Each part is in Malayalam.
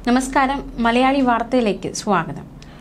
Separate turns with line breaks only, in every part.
നമസ്കാരം മലയാളി വാർത്തയിലേക്ക് സ്വാഗതം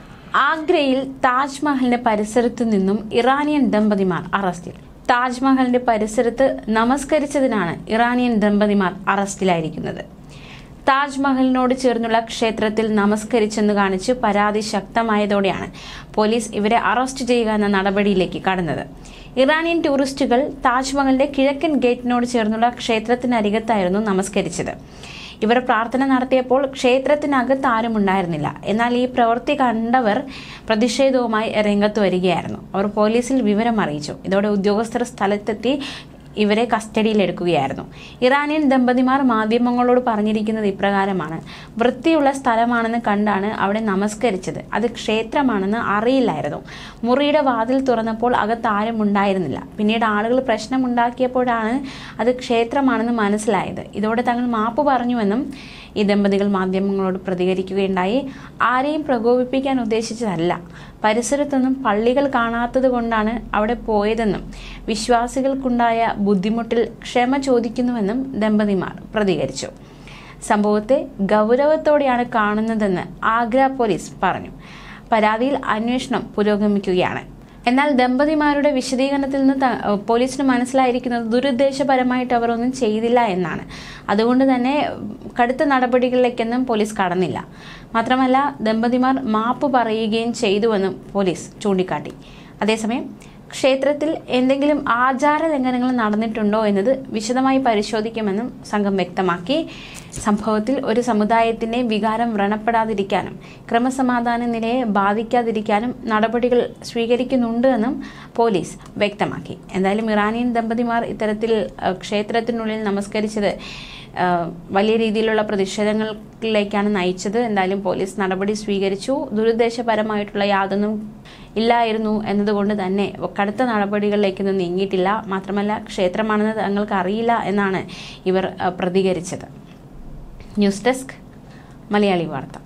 ആഗ്രയിൽ താജ്മഹലിന്റെ പരിസരത്തു നിന്നും ഇറാനിയൻ ദമ്പതിമാർ അറസ്റ്റിൽ താജ്മഹലിന്റെ പരിസരത്ത് നമസ്കരിച്ചതിനാണ് ഇറാനിയൻ ദമ്പതിമാർ അറസ്റ്റിലായിരിക്കുന്നത് താജ്മഹലിനോട് ചേർന്നുള്ള ക്ഷേത്രത്തിൽ നമസ്കരിച്ചെന്ന് കാണിച്ച് പരാതി ശക്തമായതോടെയാണ് പോലീസ് ഇവരെ അറസ്റ്റ് ചെയ്യുക എന്ന നടപടിയിലേക്ക് കടന്നത് ഇറാനിയൻ ടൂറിസ്റ്റുകൾ താജ്മഹലിന്റെ കിഴക്കൻ ഗേറ്റിനോട് ചേർന്നുള്ള ക്ഷേത്രത്തിനരികത്തായിരുന്നു നമസ്കരിച്ചത് ഇവർ പ്രാർത്ഥന നടത്തിയപ്പോൾ ക്ഷേത്രത്തിനകത്ത് ആരും ഉണ്ടായിരുന്നില്ല എന്നാൽ ഈ പ്രവൃത്തി കണ്ടവർ പ്രതിഷേധവുമായി രംഗത്ത് വരികയായിരുന്നു അവർ പോലീസിൽ വിവരം അറിയിച്ചു ഇതോടെ ഉദ്യോഗസ്ഥർ സ്ഥലത്തെത്തി ഇവരെ കസ്റ്റഡിയിലെടുക്കുകയായിരുന്നു ഇറാനിയൻ ദമ്പതിമാർ മാധ്യമങ്ങളോട് പറഞ്ഞിരിക്കുന്നത് ഇപ്രകാരമാണ് വൃത്തിയുള്ള സ്ഥലമാണെന്ന് കണ്ടാണ് അവിടെ നമസ്കരിച്ചത് അത് ക്ഷേത്രമാണെന്ന് അറിയില്ലായിരുന്നു മുറിയുടെ വാതിൽ തുറന്നപ്പോൾ അകത്ത് ആരും ഉണ്ടായിരുന്നില്ല പിന്നീട് ആളുകൾ പ്രശ്നമുണ്ടാക്കിയപ്പോഴാണ് അത് ക്ഷേത്രമാണെന്ന് മനസ്സിലായത് ഇതോടെ തങ്ങൾ മാപ്പ് പറഞ്ഞുവെന്നും ഈ ദമ്പതികൾ മാധ്യമങ്ങളോട് പ്രതികരിക്കുകയുണ്ടായി ആരെയും പ്രകോപിപ്പിക്കാൻ ഉദ്ദേശിച്ചതല്ല പരിസരത്തൊന്നും പള്ളികൾ കാണാത്തത് കൊണ്ടാണ് അവിടെ പോയതെന്നും വിശ്വാസികൾക്കുണ്ടായ ബുദ്ധിമുട്ടിൽ ക്ഷമ ചോദിക്കുന്നുവെന്നും ദമ്പതിമാർ പ്രതികരിച്ചു സംഭവത്തെ ഗൗരവത്തോടെയാണ് കാണുന്നതെന്ന് ആഗ്ര പോലീസ് പറഞ്ഞു പരാതിയിൽ അന്വേഷണം പുരോഗമിക്കുകയാണ് എന്നാൽ ദമ്പതിമാരുടെ വിശദീകരണത്തിൽ നിന്ന് ത- പോലീസിന് മനസ്സിലായിരിക്കുന്നത് ദുരുദ്ദേശപരമായിട്ട് അവർ ഒന്നും ചെയ്തില്ല എന്നാണ് അതുകൊണ്ട് തന്നെ കടുത്ത നടപടികളിലേക്കൊന്നും പോലീസ് കടന്നില്ല മാത്രമല്ല ദമ്പതിമാർ മാപ്പ് പറയുകയും ചെയ്തുവെന്നും പോലീസ് ചൂണ്ടിക്കാട്ടി അതേസമയം ക്ഷേത്രത്തിൽ എന്തെങ്കിലും ആചാര ലംഘനങ്ങൾ നടന്നിട്ടുണ്ടോ എന്നത് വിശദമായി പരിശോധിക്കുമെന്നും സംഘം വ്യക്തമാക്കി സംഭവത്തിൽ ഒരു സമുദായത്തിന്റെ വികാരം വ്രണപ്പെടാതിരിക്കാനും ക്രമസമാധാന നിലയെ ബാധിക്കാതിരിക്കാനും നടപടികൾ സ്വീകരിക്കുന്നുണ്ട് എന്നും പോലീസ് വ്യക്തമാക്കി എന്തായാലും ഇറാനിയൻ ദമ്പതിമാർ ഇത്തരത്തിൽ അഹ്, ക്ഷേത്രത്തിനുള്ളിൽ നമസ്കരിച്ചത് ആഹ്, വലിയ രീതിയിലുള്ള പ്രതിഷേധങ്ങളിലേക്കാണ് നയിച്ചത് എന്തായാലും പോലീസ് നടപടി സ്വീകരിച്ചു ദുരുദ്ദേശപരമായിട്ടുള്ള യാതൊന്നും ഇല്ലായിരുന്നു എന്നതുകൊണ്ട് തന്നെ കടുത്ത നടപടികളിലേക്കൊന്നും നീങ്ങിയിട്ടില്ല മാത്രമല്ല ക്ഷേത്രമാണെന്ന് തങ്ങൾക്ക് അറിയില്ല എന്നാണ് ഇവർ അഹ്, പ്രതികരിച്ചത് ന്യൂസ് ഡെസ്ക് മലയാളി വാർത്ത